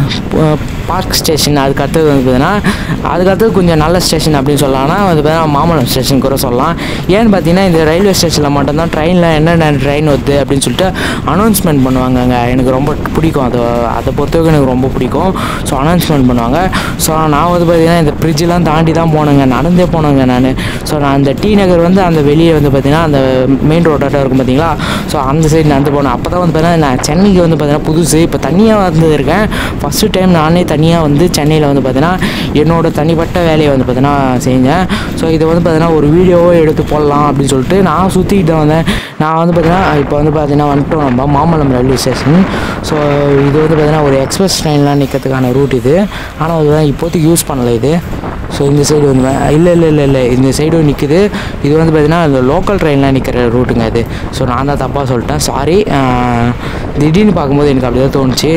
பார்க் ஸ்டேஷன் அதுக்கு அடுத்தது வந்து பார்த்தீங்கன்னா அதுக்கு அடுத்தது கொஞ்சம் நல்ல ஸ்டேஷன் அப்படின்னு சொல்லலாம்னா வந்து பார்த்தீங்கன்னா மாமல்லம் ஸ்டேஷன் கூட சொல்லலாம் ஏன்னு பார்த்தீங்கன்னா இந்த ரயில்வே ஸ்டேஷனில் மட்டும்தான் ட்ரெயினில் என்னென்ன ட்ரெயின் வருது அப்படின்னு சொல்லிட்டு அனௌன்ஸ்மெண்ட் பண்ணுவாங்கங்க எனக்கு ரொம்ப பிடிக்கும் அது அதை பொறுத்தவரைக்கும் எனக்கு ரொம்ப பிடிக்கும் ஸோ அனௌன்ஸ்மெண்ட் பண்ணுவாங்க ஸோ நான் வந்து பார்த்தீங்கன்னா இந்த ஃப்ரிட்ஜெலாம் தாண்டி தான் போனேங்க நடந்தே போனேங்க நான் ஸோ நான் அந்த டி நகர் வந்து அந்த வெளியே வந்து பார்த்தீங்கன்னா அந்த மெயின் ரோட்டாட்டம் இருக்கும் பார்த்தீங்களா ஸோ அந்த சைடு நடந்து போனேன் அப்போ தான் வந்து பார்த்தீங்கன்னா நான் சென்னைக்கு வந்து பார்த்தீங்கன்னா புதுசு இப்போ தனியாக வந்துருக்கேன் ஃபஸ்ட்டு டைம் நானே தனியாக வந்து சென்னையில் வந்து பார்த்தீங்கன்னா என்னோட தனிப்பட்ட வேலையை வந்து பார்த்தீங்கன்னா செஞ்சேன் ஸோ இதை வந்து பார்த்தீங்கன்னா ஒரு வீடியோவோ எடுத்து போடலாம் அப்படின்னு சொல்லிட்டு நான் சுற்றிக்கிட்டு வந்தேன் நான் வந்து பார்த்தீங்கன்னா இப்போ வந்து பார்த்தீங்கன்னா வந்துட்டோம் நம்ம மாமல்லம் ரயில்வே ஸ்டேஷன் ஸோ இது வந்து பார்த்தீங்கன்னா ஒரு எக்ஸ்பிரஸ் ட்ரெயின்லாம் நிற்கிறதுக்கான ரூட் இது ஆனால் அதுதான் இப்போதைக்கு யூஸ் பண்ணல இது ஸோ இந்த சைடு வந்து இல்லை இல்லை இல்லை இல்லை இந்த சைடும் நிற்குது இது வந்து பார்த்தீங்கன்னா இந்த லோக்கல் ட்ரெயின்லாம் நிற்கிற ரூட்டுங்க இது ஸோ நான் தான் தப்பாக சொல்லிட்டேன் சாரி திடீர்னு பார்க்கும்போது எனக்கு அப்படி தான் தோணுச்சு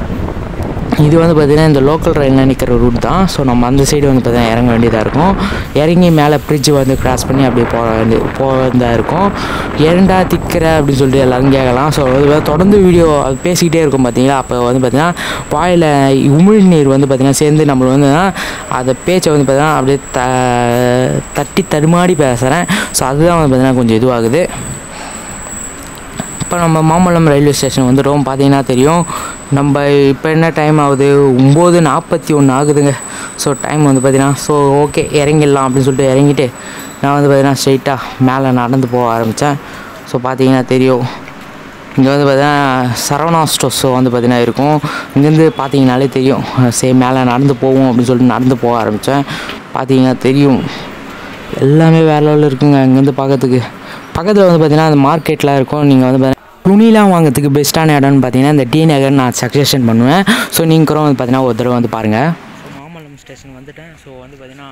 இது வந்து பார்த்திங்கன்னா இந்த லோக்கல் ட்ரெயினில் நிற்கிற ரூட் தான் ஸோ நம்ம அந்த சைடு வந்து பார்த்தீங்கன்னா இறங்க வேண்டியதாக இருக்கும் இறங்கி மேலே பிரிட்ஜ் வந்து கிராஸ் பண்ணி அப்படியே போக வேண்டிய போக வேண்டியதாக இருக்கும் ஏன்டா திக்கிற அப்படின்னு சொல்லிட்டு எல்லாரும் கேட்கலாம் ஸோ அது வந்து தொடர்ந்து வீடியோ அது பேசிக்கிட்டே இருக்கும் பார்த்தீங்களா அப்போ வந்து பார்த்திங்கன்னா வாயில் உமிழ்நீர் வந்து பார்த்திங்கன்னா சேர்ந்து நம்மளை வந்து அதை பேச்சை வந்து பார்த்திங்கன்னா அப்படியே த தட்டி தடுமாடி பேசுகிறேன் ஸோ அதுதான் வந்து பார்த்திங்கன்னா கொஞ்சம் இதுவாகுது இப்போ நம்ம மாமல்லம் ரயில்வே ஸ்டேஷன் வந்துட்டோம் பார்த்தீங்கன்னா தெரியும் நம்ம இப்போ என்ன டைம் ஆகுது ஒம்பது நாற்பத்தி ஒன்று ஆகுதுங்க ஸோ டைம் வந்து பார்த்தீங்கன்னா ஸோ ஓகே இறங்கிடலாம் அப்படின்னு சொல்லிட்டு இறங்கிட்டு நான் வந்து பார்த்தீங்கன்னா ஸ்ட்ரெயிட்டாக மேலே நடந்து போக ஆரம்பித்தேன் ஸோ பார்த்தீங்கன்னா தெரியும் இங்கே வந்து பார்த்தீங்கன்னா சரவணா ஸ்டோர்ஸ் வந்து பார்த்தீங்கன்னா இருக்கும் இங்கேருந்து பார்த்தீங்கனாலே தெரியும் சரி மேலே நடந்து போவோம் அப்படின்னு சொல்லிட்டு நடந்து போக ஆரம்பித்தேன் பார்த்தீங்கன்னா தெரியும் எல்லாமே வேற லெவலில் இருக்குங்க இங்கேருந்து பார்க்கறதுக்கு பக்கத்தில் வந்து பார்த்தீங்கன்னா அந்த மார்க்கெட்லாம் இருக்கும் நீங்கள் வந்து பார்த்தீங்கன்னா துணிலாம் வாங்குறதுக்கு பெஸ்ட்டான இடம்னு பார்த்தீங்கன்னா இந்த டி நகர் நான் சஜஷன் பண்ணுவேன் ஸோ நீங்கள் கூட வந்து பார்த்தீங்கன்னா ஒரு தடவை வந்து பாருங்கள் ஸோ மாமல்லம் ஸ்டேஷன் வந்துட்டேன் ஸோ வந்து பார்த்தீங்கன்னா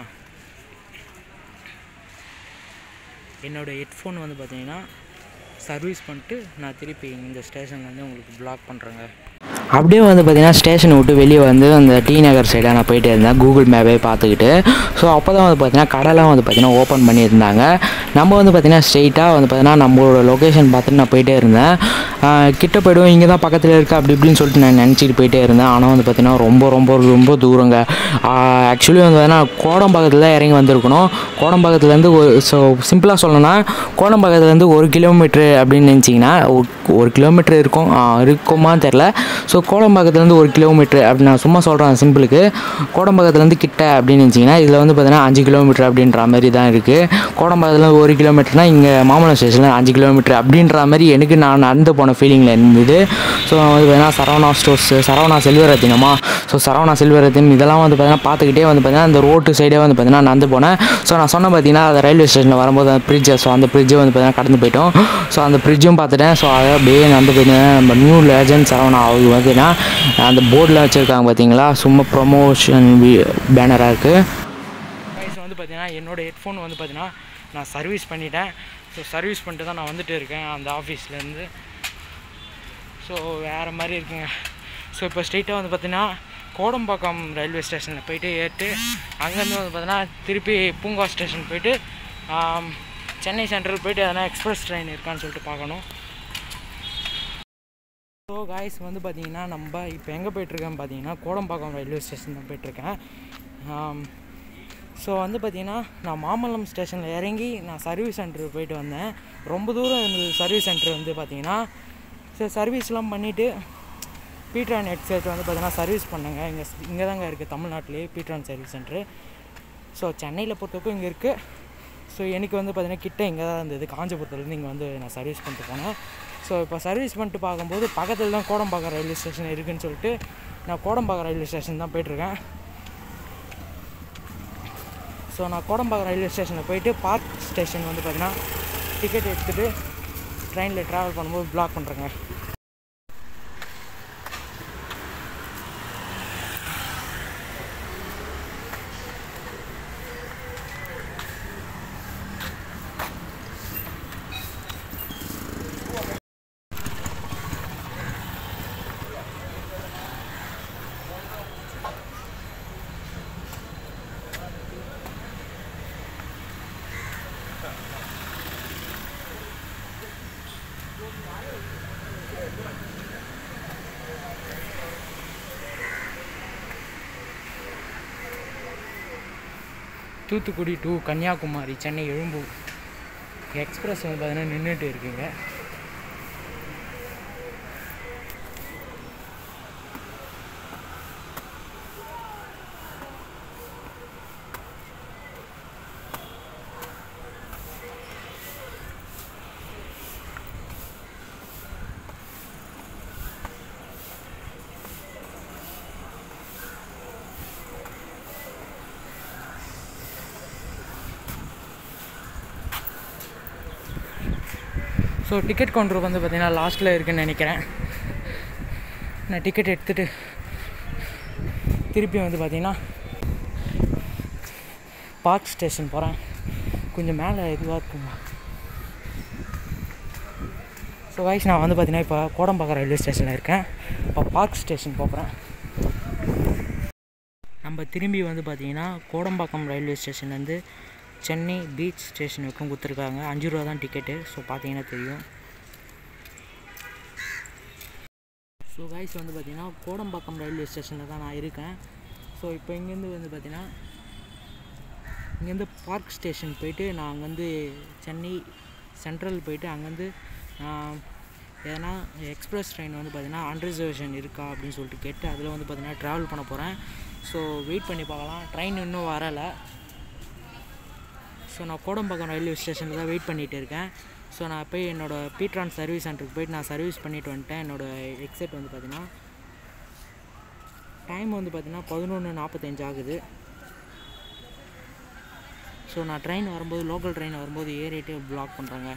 என்னோடய ஹெட்ஃபோன் வந்து பார்த்தீங்கன்னா சர்வீஸ் பண்ணிட்டு நான் திருப்பி இந்த ஸ்டேஷன்லேருந்து உங்களுக்கு பிளாக் பண்ணுறேங்க அப்படியே வந்து பார்த்தீங்கன்னா ஸ்டேஷனை விட்டு வெளியே வந்து அந்த டி நகர் சைடாக நான் போயிட்டே இருந்தேன் கூகுள் மேப்பே பார்த்துக்கிட்டு ஸோ அப்போ தான் வந்து பார்த்தீங்கன்னா கடைலாம் வந்து பார்த்தீங்கன்னா ஓப்பன் பண்ணியிருந்தாங்க நம்ம வந்து பார்த்தீங்கன்னா ஸ்ட்ரெயிட்டாக வந்து பார்த்தீங்கன்னா நம்மளோட லொக்கேஷன் பார்த்துட்டு நான் போயிட்டே இருந்தேன் ஆஹ் கிட்ட போய்டுவோம் இங்கே தான் பக்கத்தில் இருக்குது அப்படி இப்படின்னு சொல்லிட்டு நான் நினச்சிட்டு போயிட்டே இருந்தேன் ஆனால் வந்து பார்த்தீங்கன்னா ரொம்ப ரொம்ப ரொம்ப தூரங்க ஆக்சுவலி வந்து பார்த்தீங்கன்னா கோடம்பாக்கத்தில் தான் இறங்கி வந்திருக்கணும் கோடம்பாக்கத்துலேருந்து ஒரு ஸோ சிம்பிளாக சொல்லணும்னா கோடம்பாக்கத்துலேருந்து ஒரு கிலோமீட்ரு அப்படின்னு நினச்சிங்கன்னா ஒரு கிலோமீட்டர் இருக்கும் ஆ, இருக்குமான்னு தெரில ஸோ கோடம்பாக்கத்துலேருந்து ஒரு கிலோமீட்ரு அப்படி நான் சும்மா சொல்கிறேன் சிம்பிளுக்கு கோடம்பாக்கத்துலேருந்து கிட்ட அப்படின்னு நினச்சிங்கன்னா இதில் வந்து பார்த்தீங்கன்னா அஞ்சு கிலோமீட்டர் அப்படின்ற மாதிரி தான் இருக்குது கோடம்பாக்கத்துலேருந்து ஒரு கிலோமீட்டர்னா இங்கே மாமல்லம் ஸ்டேஷனில் அஞ்சு கிலோமீட்டர் அப்படின்ற மாதிரி எனக்கு நான் நடந்து போன ஃபீலிங்கில் இருந்தது ஸோ வந்து பார்த்தீங்கன்னா சரவணா ஸ்டோர்ஸ் சரவணா செல்வரத்தினமா ஸோ சரவணா செல்வரத்தின் இதெல்லாம் வந்து பார்த்தீங்கன்னா பார்த்துக்கிட்டே வந்து பார்த்தீங்கன்னா அந்த ரோட்டு சைடே வந்து பார்த்தீங்கன்னா நடந்து போனேன் ஸோ நான் சொன்ன பார்த்தீங்கன்னா அந்த ரயில்வே ஸ்டேஷனில் வரும்போது அந்த பிரிட்ஜை ஸோ அந்த பிரிட்ஜை வந்து பார்த்தீங்கன்னா கடந்து போயிட்டோம் ஸோ அந்த பிரிட்ஜும் பார்த்துட்டேன் ஸோ அதை அப்படியே நடந்து போயிட்டேன் நம்ம நியூ லேஜண்ட் சரவணா அவங்க பார்த்தீங்கன்னா அந்த போர்டில் வச்சுருக்காங்க பார்த்தீங்களா சும்மா ப்ரொமோஷன் பேனராக இருக்குது ப்ரைஸ் வந்து பார்த்தீங்கன்னா என்னோட ஹெட்ஃபோன் வந்து பார்த்தீங்கன்னா நான் சர்வீஸ் பண்ணிட்டேன் ஸோ சர்வீஸ் பண்ணிட்டு தான் நான் வந்துட்டு இருக்கேன் அந்த ஆஃபீஸ்லேருந்து ஸோ வேறு மாதிரி இருக்குங்க ஸோ இப்போ ஸ்ட்ரெயிட்டாக வந்து பார்த்தீங்கன்னா கோடம்பாக்கம் ரயில்வே ஸ்டேஷனில் போயிட்டு ஏறிட்டு அங்கேருந்து வந்து பார்த்தீங்கன்னா திருப்பி பூங்கா ஸ்டேஷன் போயிட்டு ஆம், சென்னை சென்ட்ரல் போயிட்டு எதனா எக்ஸ்பிரஸ் ட்ரெயின் இருக்கான்னு சொல்லிட்டு பார்க்கணும் ஸோ காய்ஸ் வந்து பார்த்தீங்கன்னா நம்ம இப்போ எங்கே போயிட்டுருக்கேன்னு பார்த்தீங்கன்னா கோடம்பாக்கம் ரயில்வே ஸ்டேஷன் தான் போயிட்டுருக்கேன் ஸோ வந்து பார்த்தீங்கன்னா நான் மாமல்லம் ஸ்டேஷனில் இறங்கி நான் சர்வீஸ் சென்டர் போயிட்டு வந்தேன் ரொம்ப தூரம் இருந்தது சர்வீஸ் சென்டர் வந்து பார்த்தீங்கன்னா சரி சர்வீஸ்லாம் பண்ணிவிட்டு பீட்ரான் ஹெட்செட் வந்து பார்த்தீங்கன்னா சர்வீஸ் பண்ணேங்க இங்கே இங்கே தாங்க இருக்குது தமிழ்நாட்டிலே பீட்ரான் சர்வீஸ் சென்டரு ஸோ சென்னையில் பொறுத்தவரைக்கும் இங்கே இருக்குது ஸோ எனக்கு வந்து பார்த்தீங்கன்னா கிட்ட இங்கே தான் இருந்தது காஞ்சிபுரத்துலேருந்து இங்கே வந்து நான் சர்வீஸ் பண்ணிட்டு போனேன் ஸோ இப்போ சர்வீஸ் பண்ணிட்டு பார்க்கும்போது பக்கத்தில் தான் கோடம்பாக்கம் ரயில்வே ஸ்டேஷன் இருக்குதுன்னு சொல்லிட்டு நான் கோடம்பாக்கம் ரயில்வே ஸ்டேஷன் தான் போயிட்டுருக்கேன் ஸோ நான் கோடம்பாக்கம் ரயில்வே ஸ்டேஷனில் போயிட்டு பார்க் ஸ்டேஷன் வந்து பார்த்தீங்கன்னா டிக்கெட் எடுத்துகிட்டு ட்ரெயினில் ட்ராவல் பண்ணும்போது பிளாக் பண்ணுறேங்க தூத்துக்குடி டு கன்னியாகுமரி சென்னை எழும்பூர் எக்ஸ்பிரஸ் வந்து பார்த்தீங்கன்னா நின்றுட்டு இருக்குங்க ஸோ டிக்கெட் கவுண்டர் வந்து பார்த்தீங்கன்னா லாஸ்ட்டில் இருக்குன்னு நினைக்கிறேன் நான் டிக்கெட் எடுத்துகிட்டு திருப்பி வந்து பார்த்தீங்கன்னா பார்க் ஸ்டேஷன் போகிறேன் கொஞ்சம் மேலே இதுவாக இருக்குங்க ஸோ வாய்ஸ் நான் வந்து பார்த்தீங்கன்னா இப்போ கோடம்பாக்கம் ரயில்வே ஸ்டேஷனில் இருக்கேன் இப்போ பார்க் ஸ்டேஷன் போகிறேன் நம்ம திரும்பி வந்து பார்த்தீங்கன்னா கோடம்பாக்கம் ரயில்வே ஸ்டேஷன்லேருந்து சென்னை பீச் ஸ்டேஷன் வரைக்கும் கொடுத்துருக்காங்க அஞ்சு ரூபா தான் டிக்கெட்டு ஸோ பார்த்தீங்கன்னா தெரியும் ஸோ கைஸ் வந்து பார்த்தீங்கன்னா கோடம்பாக்கம் ரயில்வே ஸ்டேஷனில் தான் நான் இருக்கேன் ஸோ இப்போ இங்கேருந்து வந்து பார்த்தீங்கன்னா இங்கேருந்து பார்க் ஸ்டேஷன் போயிட்டு நான் அங்கேருந்து சென்னை சென்ட்ரல் போயிட்டு அங்கேருந்து நான் ஏன்னா எக்ஸ்பிரஸ் ட்ரெயின் வந்து பார்த்திங்கன்னா அன்ரிசர்வேஷன் இருக்கா அப்படின்னு சொல்லிட்டு கேட்டு அதில் வந்து பார்த்திங்கன்னா ட்ராவல் பண்ண போகிறேன் ஸோ வெயிட் பண்ணி பார்க்கலாம் ட்ரெயின் இன்னும் வரலை ஸோ நான் கோடம்பாக்கம் ரயில்வே ஸ்டேஷனில் தான் வெயிட் பண்ணிகிட்டு இருக்கேன் ஸோ நான் போய் என்னோடய பீட்ரான் சர்வீஸ் சென்டருக்கு போயிட்டு நான் சர்வீஸ் பண்ணிட்டு வந்துட்டேன் என்னோடய எக்ஸெட் வந்து பார்த்திங்கன்னா டைம் வந்து பார்த்திங்கன்னா பதினொன்று நாற்பத்தஞ்சு ஆகுது ஸோ நான் ட்ரெயின் வரும்போது லோக்கல் ட்ரெயின் வரும்போது ஏறிட்டு பிளாக் பண்ணுறாங்க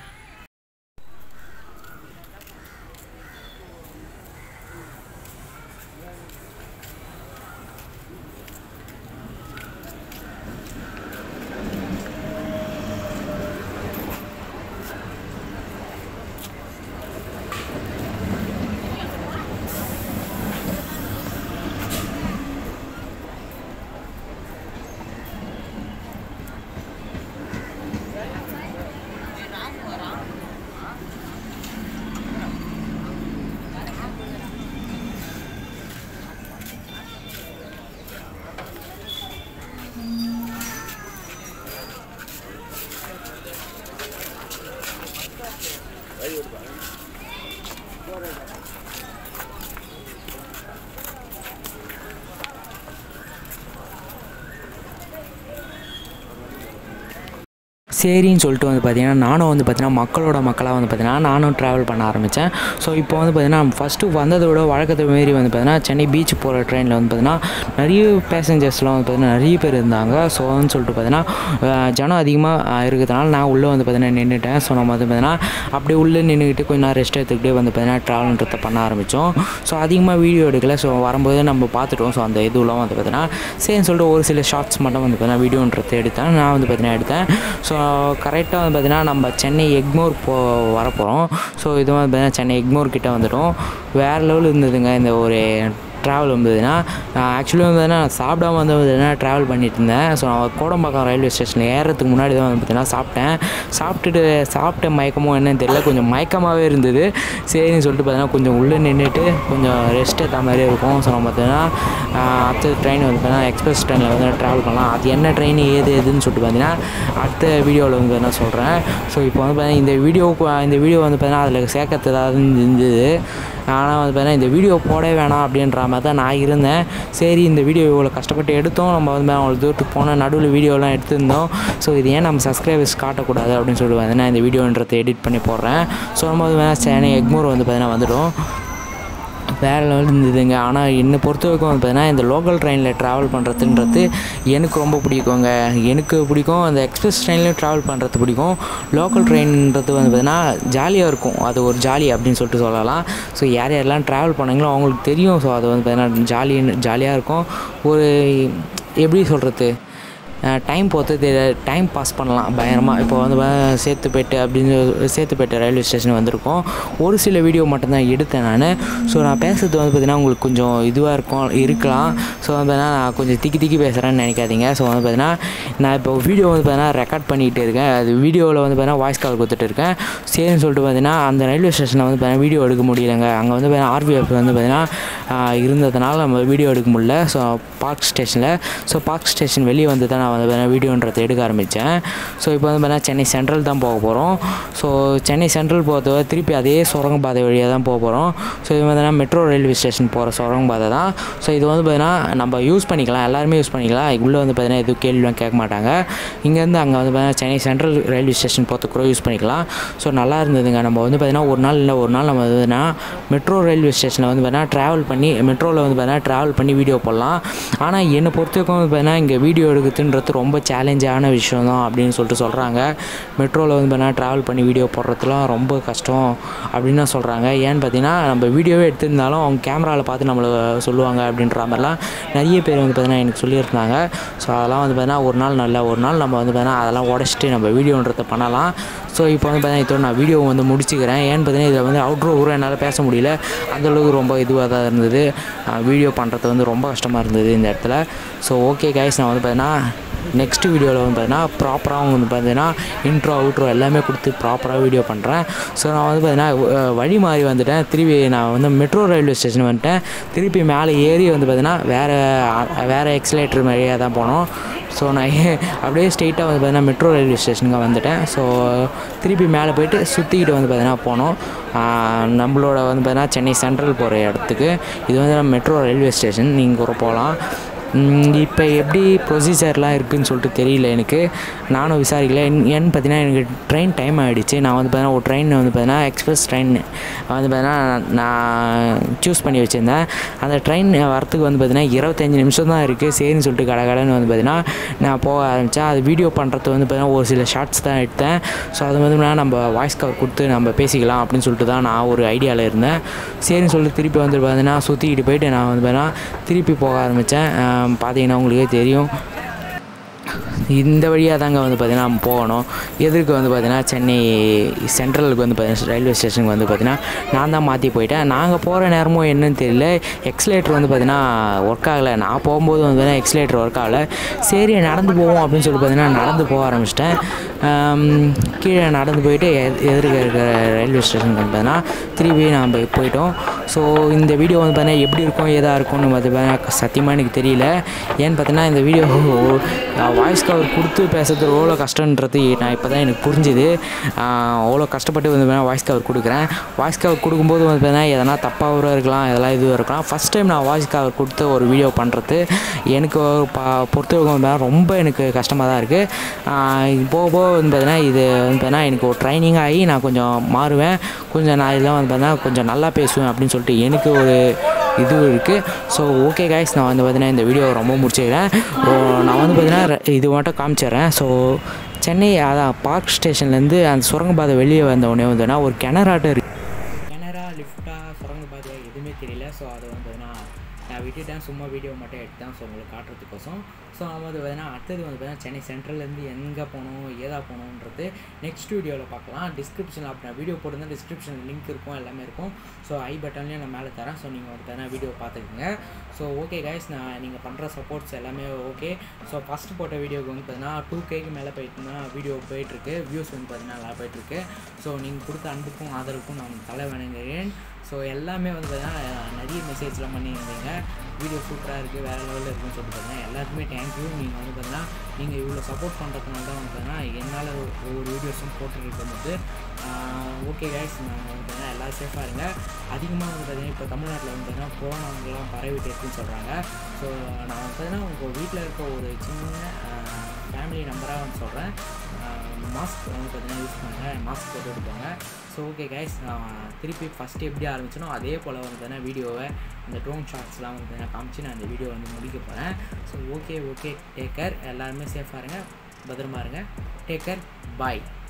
சரின்னு சொல்லிட்டு வந்து பார்த்திங்கன்னா நானும் வந்து பார்த்திங்கன்னா மக்களோட மக்களாக வந்து பார்த்திங்கன்னா நானும் ட்ராவல் பண்ண ஆரம்பித்தேன் ஸோ இப்போ வந்து பார்த்திங்கன்னா ஃபஸ்ட்டு வந்ததை விட வழக்கத்தை மாரி வந்து பார்த்திங்கன்னா சென்னை பீச் போகிற ட்ரெயினில் வந்து பார்த்திங்கன்னா நிறைய பேசஞ்சர்ஸ்லாம் வந்து பார்த்திங்கன்னா நிறைய பேர் இருந்தாங்க ஸோ வந்து சொல்லிட்டு பார்த்திங்கன்னா அஹ், ஜனம் அதிகமாக இருக்கிறதுனால நான் உள்ளே வந்து பார்த்திங்கன்னா நின்றுட்டேன் ஸோ நம்ம வந்து பார்த்திங்கன்னா அப்படியே உள்ளே நின்றுக்கிட்டு கொஞ்ச நேரம் ரெஸ்ட் எடுத்துக்கிட்டே வந்து பார்த்திங்கன்னா ட்ராவல்ன்றதை பண்ண ஆரம்பித்தோம் ஸோ அதிகமாக வீடியோ எடுக்கல ஸோ வரும்போது நம்ம பார்த்துட்டோம் ஸோ அந்த இதுலாம் வந்து பார்த்திங்கன்னா சரின்னு சொல்லிட்டு ஒரு சில ஷார்ட்ஸ் மட்டும் வந்து பார்த்திங்கன்னா வீடியோன்றதை எடுத்தேன் நான் வந்து பார்த்திங்கன்னா எடுத்தேன் ஸோ கரெக்டாக வந்து பார்த்திங்கன்னா நம்ம சென்னை எக்மோர் போ வரப்போகிறோம் ஸோ இது வந்து பார்த்திங்கன்னா சென்னை எக்மோர் கிட்ட வந்துட்டோம் வேறு லெவல் இருந்ததுங்க இந்த ஒரு ட்ராவல் வந்ததுன்னா ஆக்சுவலி வந்து பார்த்தீங்கன்னா நான் சாப்பிடாம வந்து பார்த்தீங்கன்னா ட்ராவல் பண்ணிட்டு இருந்தேன் ஸோ நான் கோடம்பாக்கம் ரயில்வே ஸ்டேஷனில் ஏறதுக்கு முன்னாடி தான் வந்து பார்த்தீங்கன்னா சாப்பிட்டேன் சாப்பிட்டுட்டு சாப்பிட்ட மயக்கமோ என்னன்னு தெரியல கொஞ்சம் மயக்கமாகவே இருந்தது சரின்னு சொல்லிட்டு பார்த்தீங்கன்னா கொஞ்சம் உள்ளே நின்றுட்டு கொஞ்சம் ரெஸ்ட் எடுத்த மாதிரியே இருக்கும் ஸோ நம்ம பார்த்தீங்கன்னா அடுத்த ட்ரெயின் வந்து பார்த்தீங்கன்னா எக்ஸ்பிரஸ் ட்ரெயினில் வந்து ட்ராவல் பண்ணலாம் அது என்ன ட்ரெயின் ஏது எதுன்னு சொல்லிட்டு பார்த்தீங்கன்னா அடுத்த வீடியோவில் வந்து நான் சொல்கிறேன் ஸோ இப்போ வந்து பார்த்தீங்கன்னா இந்த வீடியோவுக்கு இந்த வீடியோ வந்து பார்த்தீங்கன்னா அதில் சேர்க்கறது ஏதாவது இருந்தது ஆனால் வந்து பார்த்தீங்கன்னா இந்த வீடியோ போட வேணாம் அப்படின்ற மாதிரி தான் நான் இருந்தேன் சரி இந்த வீடியோ இவ்வளோ கஷ்டப்பட்டு எடுத்தோம் நம்ம வந்து அவ்வளோ தூரத்துக்கு போனால் நடுவில் வீடியோலாம் எடுத்திருந்தோம் ஸோ இது ஏன் நம்ம சப்ஸ்கிரைபர்ஸ் காட்டக்கூடாது அப்படின்னு சொல்லிட்டு வந்து நான் இந்த வீடியோன்றதை எடிட் பண்ணி போடுறேன் ஸோ நம்ம வந்து வேணால் சென்னை எக்மூர் வந்து பார்த்தீங்கன்னா வந்துடும் வேறு லெவல் இருந்ததுங்க ஆனால் என்னை பொறுத்த வரைக்கும் வந்து பார்த்தீங்கன்னா இந்த லோக்கல் ட்ரெயினில் ட்ராவல் பண்ணுறதுன்றது எனக்கு ரொம்ப பிடிக்குங்க எனக்கு பிடிக்கும் அந்த எக்ஸ்பிரஸ் ட்ரெயின்லையும் ட்ராவல் பண்ணுறது பிடிக்கும் லோக்கல் ட்ரெயின்ன்றது வந்து பார்த்தீங்கன்னா ஜாலியாக இருக்கும் அது ஒரு ஜாலி அப்படின்னு சொல்லிட்டு சொல்லலாம் ஸோ யார் யாரெல்லாம் ட்ராவல் பண்ணாங்களோ அவங்களுக்கு தெரியும் ஸோ அது வந்து பார்த்தீங்கன்னா ஜாலி ஜாலியாக இருக்கும் ஒரு எப்படி சொல்கிறது டைம் பொறுத்து டைம் பாஸ் பண்ணலாம் பயங்கரமாக இப்போ வந்து பா- சேத்துப்பேட்டு அப்படின்னு சேத்துப்பேட்டை ரயில்வே ஸ்டேஷன் வந்திருக்கோம் ஒரு சில வீடியோ மட்டும்தான் எடுத்தேன் நான் ஸோ நான் பேசுறது வந்து பார்த்திங்கன்னா உங்களுக்கு கொஞ்சம் இதுவாக இருக்கும் இருக்கலாம் ஸோ வந்து பார்த்தீங்கன்னா நான் கொஞ்சம் திக்கி திக்கி பேசுகிறேன்னு நினைக்காதீங்க ஸோ வந்து பார்த்தீங்கன்னா நான் இப்போ வீடியோ வந்து பார்த்தீங்கன்னா ரெக்கார்ட் பண்ணிகிட்டு இருக்கேன் அது வீடியோவில் வந்து பார்த்தீங்கன்னா வாய்ஸ் கால் கொடுத்துட்டு இருக்கேன் சரின்னு சொல்லிட்டு பார்த்தீங்கன்னா அந்த ரயில்வே ஸ்டேஷனில் வந்து பார்த்தீங்கன்னா வீடியோ எடுக்க முடியலங்க அங்கே வந்து பார்த்தீங்கன்னா ஆர்பிஎஃப் வந்து பார்த்தீங்கன்னா ஆஹ், இருந்ததுனால நம்ம வீடியோ எடுக்க முடியல ஸோ பார்க் ஸ்டேஷனில் ஸோ பார்க் ஸ்டேஷன் வெளியே வந்து தான் நான் வந்து பார்த்தீங்கன்னா வீடியோன்றதை எடுக்க ஆரம்பித்தேன் ஸோ இப்போ வந்து பார்த்தீங்கன்னா சென்னை சென்ட்ரல் தான் போக போகிறோம் ஸோ சென்னை சென்ட்ரல் போகிறத திருப்பி அதே சுரங்க பாதை வழியாக தான் போக போகிறோம் ஸோ இது பார்த்தீங்கன்னா மெட்ரோ ரயில்வே ஸ்டேஷன் போகிற சுரங்க பாதை தான் ஸோ இது வந்து பார்த்தீங்கன்னா நம்ம யூஸ் பண்ணிக்கலாம் எல்லாருமே யூஸ் பண்ணிக்கலாம் உள்ளே வந்து பார்த்தீங்கன்னா எதுவும் கேள்விலாம் கேட்க மாட்டாங்க இங்கேருந்து அங்கே வந்து பார்த்தீங்கன்னா சென்னை சென்ட்ரல் ரயில்வே ஸ்டேஷன் போகிறதுக்கு கூட யூஸ் பண்ணிக்கலாம் ஸோ நல்லா இருந்ததுங்க நம்ம வந்து பார்த்தீங்கன்னா ஒரு நாள் இல்லை ஒரு நாள் நம்ம வந்து பார்த்தீங்கன்னா மெட்ரோ ரயில்வே ஸ்டேஷனில் வந்து பார்த்தீங்கன்னா ட்ராவல் பண்ணி மெட்ரோவில் வந்து பார்த்தீங்கன்னா ட்ராவல் பண்ணி வீடியோ போடலாம் ஆனால் என்னை பொறுத்த வரைக்கும் வந்து பார்த்தீங்கன்னா இங்கே வீடியோ எடுக்கிறதுன்றது ரொம்ப சேலஞ்சான விஷயம் தான் அப்படின்னு சொல்லிட்டு சொல்கிறாங்க மெட்ரோவில் வந்து பார்த்தீங்கன்னா ட்ராவல் பண்ணி வீடியோ போடுறதுலாம் ரொம்ப கஷ்டம் அப்படின்னு தான் சொல்கிறாங்க ஏன்னு பார்த்தீங்கன்னா நம்ம வீடியோவே எடுத்திருந்தாலும் அவங்க கேமராவில் பார்த்து நம்மளை சொல்லுவாங்க அப்படின்ற மாதிரிலாம் நிறைய பேர் வந்து பார்த்தீங்கன்னா எனக்கு சொல்லியிருந்தாங்க ஸோ அதெல்லாம் வந்து பார்த்தீங்கன்னா ஒரு நாள் நல்ல ஒரு நாள் நம்ம வந்து பார்த்தீங்கன்னா அதெல்லாம் உடச்சிட்டு நம்ம வீடியோன்றதை பண்ணலாம் ஸோ இப்போ வந்து பார்த்தீங்கன்னா இதோட நான் வீடியோ வந்து முடிச்சுக்கிறேன் ஏன்னு பார்த்தீங்கன்னா இதில் வந்து அவுட்ரோ கூட என்னால் பேச முடியல அந்தளவுக்கு ரொம்ப இதுவாக தான் இருந்தது வீடியோ பண்ணுறது வந்து ரொம்ப கஷ்டமாக இருந்தது இந்த இடத்துல ஸோ ஓகே கைஸ் நான் வந்து பார்த்தீங்கன்னா நெக்ஸ்ட் வீடியோவில் வந்து பார்த்தீங்கன்னா ப்ராப்பராக வந்து பார்த்தீங்கன்னா இன்ட்ரோ அவுட்ரோ எல்லாமே கொடுத்து ப்ராப்பராக வீடியோ பண்ணுறேன் ஸோ நான் வந்து பார்த்தீங்கன்னா அஹ், வழி மாறி வந்துட்டேன் திருப்பி நான் வந்து மெட்ரோ ரயில்வே ஸ்டேஷன் வந்துட்டேன் திருப்பி மேலே ஏறி வந்து பார்த்தீங்கன்னா வேறு வேறு எக்ஸலேட்டர் வழியாக தான் போனோம் ஸோ நான் ஏ- அப்படியே ஸ்ட்ரெயிட்டாக வந்து பார்த்தீங்கன்னா மெட்ரோ ரயில்வே ஸ்டேஷனுக்கு வந்துட்டேன் ஸோ திருப்பி மேலே போயிட்டு சுற்றிக்கிட்டு வந்து பார்த்தீங்கன்னா போனோம் ஆஹ் நம்மளோட வந்து பார்த்தீங்கன்னா சென்னை சென்ட்ரல் போகிற இடத்துக்கு இது வந்து மெட்ரோ ரயில்வே ஸ்டேஷன் நீங்கள் கூட போகலாம் இப்போ எப்படி ப்ரொசீஜர்லாம் இருக்குதுன்னு சொல்லிட்டு தெரியல எனக்கு நானும் விசாரிக்கல ஏன்- ஏன்னு பார்த்தீங்கன்னா எனக்கு ட்ரெயின் டைம் ஆகிடுச்சு நான் வந்து பார்த்தீங்கன்னா ஒரு ட்ரெயின் வந்து பார்த்தீங்கன்னா எக்ஸ்பிரஸ் ட்ரெயின் வந்து பார்த்தீங்கன்னா நான் சூஸ் பண்ணி வச்சுருந்தேன் அந்த ட்ரெயின் வரத்துக்கு வந்து பார்த்தீங்கன்னா இருபத்தஞ்சி நிமிஷம் தான் இருக்குது சரின்னு சொல்லிட்டு கடை கடைன்னு வந்து பார்த்தீங்கன்னா நான் போக ஆரம்பித்தேன் அது வீடியோ பண்ணுறது வந்து பார்த்தீங்கன்னா ஒரு சில ஷார்ட்ஸ் தான் எடுத்தேன் ஸோ அது வந்து பார்த்தீங்கன்னா நம்ம வாய்ஸ் கவர் கொடுத்து நம்ம பேசிக்கலாம் அப்படின்னு சொல்லிட்டு தான் நான் ஒரு ஐடியாவில் இருந்தேன் சரின்னு சொல்லிட்டு திருப்பி வந்து பார்த்தீங்கன்னா சுற்றிக்கிட்டு போயிட்டு நான் வந்து பார்த்தீங்கன்னா திருப்பி போக ஆரம்பித்தேன் பார்த்தீங்கன்னா உங்களுக்கே தெரியும் இந்த வழியாக தாங்க வந்து பார்த்திங்கன்னா நம்ம போகணும் எதிர்க்கு வந்து பார்த்திங்கன்னா சென்னை சென்ட்ரலுக்கு வந்து பார்த்தீங்கன்னா ரயில்வே ஸ்டேஷனுக்கு வந்து பார்த்திங்கன்னா நான் தான் மாற்றி போயிட்டேன் நாங்கள் போகிற நேரமும் என்னன்னு தெரியல எக்ஸலேட்டர் வந்து பார்த்திங்கன்னா ஒர்க் ஆகலை நான் போகும்போது வந்து பார்த்தீங்கன்னா எக்ஸலேட்டர் ஒர்க் ஆகலை சரி நடந்து போவோம் அப்படின்னு சொல்லி பார்த்தீங்கன்னா நடந்து போக ஆரம்பிச்சிட்டேன் கீழே நடந்து போயிட்டு எ- எதிர்க்க இருக்கிற ரயில்வே ஸ்டேஷனுக்கு வந்து பார்த்தீங்கன்னா திருப்பி நாம் போயிட்டோம் ஸோ இந்த வீடியோ வந்து பார்த்தீங்கன்னா எப்படி இருக்கும் ஏதாக இருக்கும்னு பார்த்து பார்த்தீங்கன்னா சத்தியமாக எனக்கு தெரியல ஏன்னு பார்த்தீங்கன்னா இந்த வீடியோ வாய்ஸ் கவர் கொடுத்து பேசுறது எவ்வளோ கஷ்டன்றது நான் இப்போ தான் எனக்கு புரிஞ்சுது அவ்வளோ கஷ்டப்பட்டு வந்து வாய்ஸ் கவர் கொடுக்குறேன் வாய்ஸ் கவர் கொடுக்கும்போது வந்து பார்த்தீங்கன்னா எதனா தப்பாகவும் இருக்கலாம் இதெல்லாம் இதுவும் இருக்கலாம் ஃபஸ்ட் டைம் நான் வாய்ஸ் கவர் கொடுத்து ஒரு வீடியோ பண்ணுறது எனக்கு ஒரு பா பொறுத்தவரைக்கும் வந்து பார்த்தீங்கன்னா ரொம்ப எனக்கு கஷ்டமாக தான் இருக்குது போக போக வந்து பார்த்தீங்கன்னா இது வந்து பார்த்தீங்கன்னா எனக்கு ஒரு ட்ரைனிங் ஆகி நான் கொஞ்சம் மாறுவேன் கொஞ்சம் நான் இதெல்லாம் வந்து பார்த்தீங்கன்னா கொஞ்சம் நல்லா பேசுவேன் அப்படின்னு சொல்லிட்டு எனக்கு ஒரு இது இருக்குது ஸோ ஓகே கைஸ் நான் வந்து பார்த்தீங்கன்னா இந்த வீடியோ ரொம்ப முடிச்சுக்கிறேன் ஓ, நான் வந்து பார்த்தீங்கன்னா ர- இது மட்டும் காமிச்சிடுறேன் ஸோ சென்னை அதான் பார்க் ஸ்டேஷன்லேருந்து அந்த சுரங்கப்பாதை வெளியே வந்த உடனே வந்துன்னா ஒரு கிணறாட்டம் இருக்கு கிணறா லிஃப்டா சுரங்கப்பாதை எதுவுமே தெரியல ஸோ அதை வந்து பார்த்தீங்கன்னா நான் விட்டுட்டேன் சும்மா வீடியோ மட்டும் எடுத்தேன் ஸோ உங்களுக்கு காட்டுறதுக்கோசம் ஸோ நம்ம வந்து பார்த்தீங்கன்னா அடுத்தது வந்து பார்த்தீங்கன்னா சென்னை சென்ட்ரல்லேருந்து எங்கே போகணும் ஏதா போகணுன்றது நெக்ஸ்ட் வீடியோவில் பார்க்கலாம் டிஸ்கிரிப்ஷனில் அப்படி நான் வீடியோ போட்டிருந்தா டிஸ்கிரிப்ஷன் லிங்க் இருக்கும் எல்லாமே இருக்கும் ஸோ ஐ பட்டன்லேயும் நான் மேலே தரேன் ஸோ நீங்கள் வந்து பார்த்தீங்கன்னா வீடியோ பார்த்துக்குங்க ஸோ ஓகே கைஸ் நான் நீங்கள் பண்ணுற சப்போர்ட்ஸ் எல்லாமே ஓகே ஸோ ஃபஸ்ட்டு போட்ட வீடியோக்கு வந்து பார்த்தீங்கன்னா டூ கேக்கு மேலே போயிட்டுனா வீடியோ போயிட்டுருக்கு வியூஸ் வந்து பார்த்தீங்கன்னா நல்லா போயிட்டுருக்கு ஸோ நீங்கள் கொடுத்த அன்புக்கும் ஆதரவுக்கும் நான் தலை வணங்குகிறேன் ஸோ எல்லாமே வந்து பார்த்தீங்கன்னா நிறைய மெசேஜ்லாம் பண்ணியிருந்தீங்க வீடியோ சூப்பராக இருக்குது வேறு லெவலில் இருக்குன்னு சொல்லிட்டு பார்த்தீங்கன்னா எல்லாருக்குமே தேங்க்யூ நீங்கள் வந்து பார்த்தீங்கன்னா நீங்கள் இவ்வளோ சப்போர்ட் பண்ணுறதுனால தான் வந்து பார்த்தீங்கன்னா என்னால் ஒவ்வொரு வீடியோஸும் போட்டுருக்கும் போது ஓகே கைஸ் நான் வந்து பார்த்தீங்கன்னா எல்லோரும் சேஃபாக இருங்க அதிகமாக வந்து பார்த்தீங்கன்னா இப்போ தமிழ்நாட்டில் வந்து பார்த்தீங்கன்னா கொரோனாங்கெல்லாம் பரவிட்டு இருக்குன்னு சொல்கிறாங்க ஸோ நான் வந்து பார்த்தீங்கன்னா உங்கள் வீட்டில் இருக்க ஒரு சின்ன ஃபேமிலி நம்பராக வந்து சொல்கிறேன் மாஸ்க் வந்து பார்த்தீங்கன்னா யூஸ் பண்ணுங்க மாஸ்க் போட்டு போங்க ஸோ ஓகே கைஸ் நான் திருப்பி ஃபஸ்ட்டு எப்படி ஆரம்பிச்சனோ அதே போல் வந்து பார்த்தீங்கன்னா வீடியோவை இந்த ட்ரோன் ஷாட்ஸ்லாம் வந்து பார்த்தீங்கன்னா காமிச்சு நான் இந்த வீடியோ வந்து முடிக்க போகிறேன் so okay okay take care எல்லாருமே சேஃபாக இருங்க பத்திரமா இருங்க டேக் கேர் பாய்